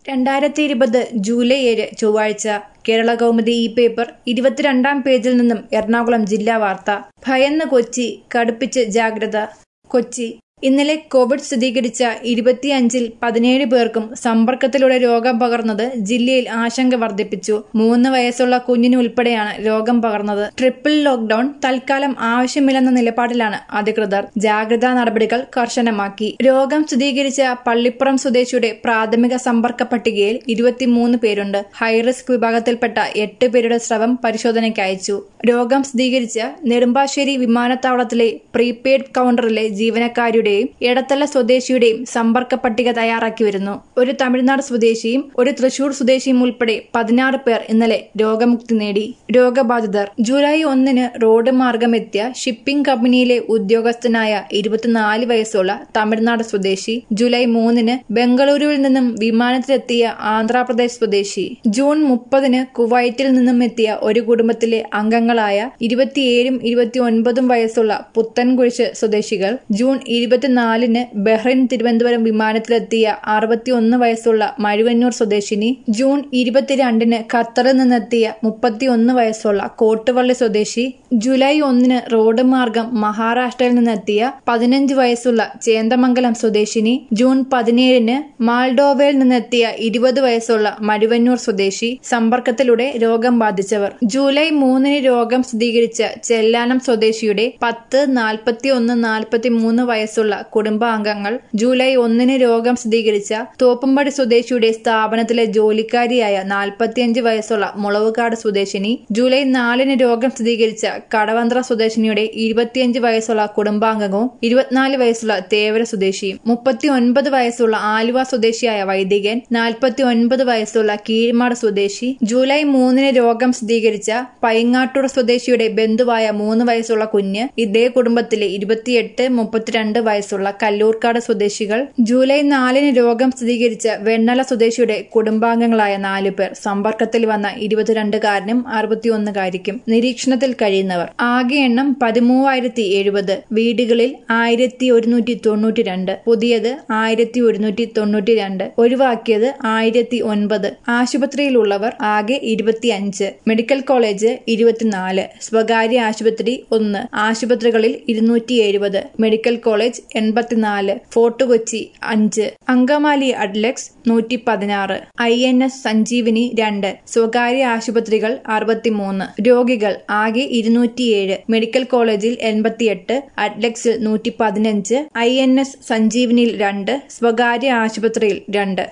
രണ്ടായിരത്തി ഇരുപത് ജൂലൈ ഏഴ് ചൊവ്വാഴ്ച കേരള കൗമുദി ഈ പേപ്പർ ഇരുപത്തിരണ്ടാം പേജിൽ നിന്നും എറണാകുളം ജില്ലാ വാർത്ത ഭയന്ന് കൊച്ചി കടുപ്പിച്ച് ജാഗ്രത കൊച്ചി ഇന്നലെ കോവിഡ് സ്ഥിരീകരിച്ച ഇരുപത്തിയഞ്ചിൽ പതിനേഴ് പേർക്കും സമ്പർക്കത്തിലൂടെ രോഗം പകർന്നത് ജില്ലയിൽ ആശങ്ക വർദ്ധിപ്പിച്ചു മൂന്ന് വയസ്സുള്ള കുഞ്ഞിന് ഉൾപ്പെടെയാണ് രോഗം പകർന്നത് ട്രിപ്പിൾ ലോക്ഡൌൺ തൽക്കാലം ആവശ്യമില്ലെന്ന നിലപാടിലാണ് അധികൃതർ ജാഗ്രതാ നടപടികൾ കർശനമാക്കി രോഗം സ്ഥിരീകരിച്ച പള്ളിപ്പുറം സ്വദേശിയുടെ പ്രാഥമിക സമ്പർക്ക പട്ടികയിൽ ഇരുപത്തിമൂന്ന് പേരുണ്ട് ഹൈറിസ്ക് വിഭാഗത്തിൽപ്പെട്ട എട്ട് പേരുടെ സ്രവം പരിശോധനയ്ക്ക് അയച്ചു രോഗം സ്ഥിരീകരിച്ച നെടുമ്പാശ്ശേരി വിമാനത്താവളത്തിലെ പ്രീപെയ്ഡ് കൌണ്ടറിലെ ജീവനക്കാരിയുടെയും എടത്തല സ്വദേശിയുടെയും സമ്പർക്ക പട്ടിക തയ്യാറാക്കി വരുന്നു ഒരു തമിഴ്നാട് സ്വദേശിയും ഒരു തൃശൂർ സ്വദേശിയും ഉൾപ്പെടെ പതിനാറ് പേർ ഇന്നലെ രോഗമുക്തി നേടി രോഗബാധിതർ ജൂലൈ ഒന്നിന് റോഡ് മാർഗമെത്തിയ ഷിപ്പിംഗ് കമ്പനിയിലെ ഉദ്യോഗസ്ഥനായ ഇരുപത്തിനാല് വയസ്സുള്ള തമിഴ്നാട് സ്വദേശി ജൂലൈ മൂന്നിന് ബംഗളൂരുവിൽ നിന്നും വിമാനത്തിലെത്തിയ ആന്ധ്രാപ്രദേശ് സ്വദേശി ജൂൺ മുപ്പതിന് കുവൈറ്റിൽ നിന്നും എത്തിയ ഒരു കുടുംബത്തിലെ അംഗങ്ങളായ ഇരുപത്തിയേഴും ഇരുപത്തിയൊൻപതും വയസ്സുള്ള പുത്തൻകുഴിച്ച് സ്വദേശികൾ ജൂൺ ഇരുപത്തിനാലിന് ബഹ്റൈൻ തിരുവനന്തപുരം വിമാനത്തിലെത്തിയ അറുപത്തിയൊന്ന് വയസ്സുള്ള മഴുവന്നൂർ സ്വദേശിനി ജൂൺ ഇരുപത്തിരണ്ടിന് ഖത്തറിൽ നിന്നെത്തിയ മുപ്പത്തിയൊന്ന് വയസ്സുള്ള കോട്ടുവള്ളി സ്വദേശി ജൂലൈ ഒന്നിന് റോഡ് മാർഗം മഹാരാഷ്ട്രയിൽ നിന്നെത്തിയ പതിനഞ്ച് വയസ്സുള്ള ചേന്ദമംഗലം സ്വദേശിനി ജൂൺ പതിനേഴിന് മാൾഡോവയിൽ നിന്നെത്തിയ ഇരുപത് വയസ്സുള്ള മഴുവന്നൂർ സ്വദേശി സമ്പർക്കത്തിലൂടെ രോഗം ബാധിച്ചവർ ജൂലൈ മൂന്നിന് രോഗം സ്ഥിരീകരിച്ച ചെല്ലാനം സ്വദേശിയുടെ പത്ത് നാൽപ്പത്തിയൊന്ന് നാൽപ്പത്തിമൂന്ന് വയസ്സുള്ള കുടുംബാംഗങ്ങൾ ജൂലൈ ഒന്നിന് രോഗം സ്ഥിരീകരിച്ച തോപ്പുംപടി സ്വദേശിയുടെ സ്ഥാപനത്തിലെ ജോലിക്കാരിയായ നാൽപ്പത്തിയഞ്ച് വയസ്സുള്ള മുളവുകാട് സ്വദേശിനി ജൂലൈ നാലിന് രോഗം സ്ഥിരീകരിച്ച കടവന്ത്ര സ്വദേശിനിയുടെ ഇരുപത്തിയഞ്ച് വയസ്സുള്ള കുടുംബാംഗവും ഇരുപത്തിനാല് വയസ്സുള്ള തേവര സ്വദേശിയും മുപ്പത്തിയൊൻപത് വയസ്സുള്ള ആലുവ സ്വദേശിയായ വൈദികൻ നാൽപ്പത്തി ഒൻപത് വയസ്സുള്ള കീഴ്മാട് സ്വദേശി ജൂലൈ മൂന്നിന് രോഗം സ്ഥിരീകരിച്ച പൈങ്ങാട്ടൂർ സ്വദേശിയുടെ ബന്ധുവായ മൂന്ന് വയസ്സുള്ള കുഞ്ഞ് ഇതേ കുടുംബത്തിലെ ഇരുപത്തിയെട്ട് മുപ്പത്തിരണ്ട് വയസ്സുള്ള കല്ലൂർക്കാട് സ്വദേശികൾ ജൂലൈ നാലിന് രോഗം സ്ഥിരീകരിച്ച വെണ്ണല സ്വദേശിയുടെ കുടുംബാംഗങ്ങളായ നാലു പേർ സമ്പർക്കത്തിൽ വന്ന ഇരുപത്തിരണ്ടുകാരനും അറുപത്തിയൊന്നുകാരിക്കും നിരീക്ഷണത്തിൽ കഴിയുന്നവർ ആകെ എണ്ണം പതിമൂവായിരത്തി എഴുപത് വീടുകളിൽ ആയിരത്തി ഒരുന്നൂറ്റി തൊണ്ണൂറ്റി രണ്ട് പുതിയത് ആയിരത്തി ഒരുന്നൂറ്റി തൊണ്ണൂറ്റി രണ്ട് ഒഴിവാക്കിയത് ആയിരത്തി ഒൻപത് ആശുപത്രിയിലുള്ളവർ ആകെ ഇരുപത്തിയഞ്ച് മെഡിക്കൽ കോളേജ് ഇരുപത്തിനാല് സ്വകാര്യ ആശുപത്രി ഒന്ന് ആശുപത്രികളിൽ ഇരുന്നൂറ്റി എഴുപത് മെഡിക്കൽ കോളേജ് എൺപത്തിനാല് ഫോർട്ട് കൊച്ചി അഞ്ച് അങ്കമാലി അഡ്ലക്സ് നൂറ്റി പതിനാറ് ഐ എൻ എസ് സഞ്ജീവിനി രണ്ട് സ്വകാര്യ ആശുപത്രികൾ അറുപത്തിമൂന്ന് രോഗികൾ ആകെ ഇരുന്നൂറ്റിയേഴ് മെഡിക്കൽ കോളേജിൽ എൺപത്തിയെട്ട് അഡ്ലക്സിൽ നൂറ്റി പതിനഞ്ച് ഐ എൻ എസ് സഞ്ജീവനിയിൽ രണ്ട് സ്വകാര്യ ആശുപത്രിയിൽ രണ്ട്